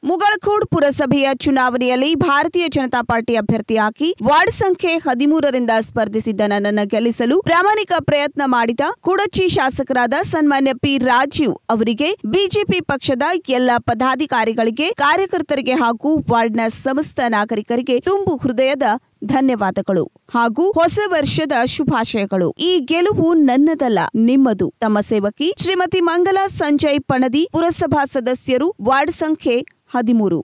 ಮುಗಳಖೋಡ್ ಪುರಸಭೆಯ ಚುನಾವಣೆಯಲ್ಲಿ ಭಾರತೀಯ ಜನತಾ ಪಾರ್ಟಿ ಅಭ್ಯರ್ಥಿಯಾಗಿ ವಾರ್ಡ್ ಸಂಖ್ಯೆ ಹದಿಮೂರರಿಂದ ಸ್ಪರ್ಧಿಸಿದ್ದ ನನ್ನನ್ನು ಗೆಲ್ಲಿಸಲು ಪ್ರಾಮಾಣಿಕ ಪ್ರಯತ್ನ ಮಾಡಿದ ಕುಡಚಿ ಶಾಸಕರಾದ ಸನ್ಮಾನ್ಯ ಪಿ ರಾಜೀವ್ ಅವರಿಗೆ ಬಿಜೆಪಿ ಪಕ್ಷದ ಎಲ್ಲ ಪದಾಧಿಕಾರಿಗಳಿಗೆ ಕಾರ್ಯಕರ್ತರಿಗೆ ಹಾಗೂ ವಾರ್ಡ್ನ ಸಮಸ್ತ ನಾಗರಿಕರಿಗೆ ತುಂಬು ಹೃದಯದ ಧನ್ಯವಾದಗಳು ಹಾಗೂ ಹೊಸ ವರ್ಷದ ಶುಭಾಶಯಗಳು ಈ ಗೆಲುವು ನನ್ನದಲ್ಲ ನಿಮ್ಮದು ತಮ್ಮ ಸೇವಕಿ ಶ್ರೀಮತಿ ಮಂಗಲಾ ಸಂಜಯ್ ಪಣದಿ ಪುರಸಭಾ ಸದಸ್ಯರು ವಾರ್ಡ್ ಸಂಖ್ಯೆ ಹದಿಮೂರು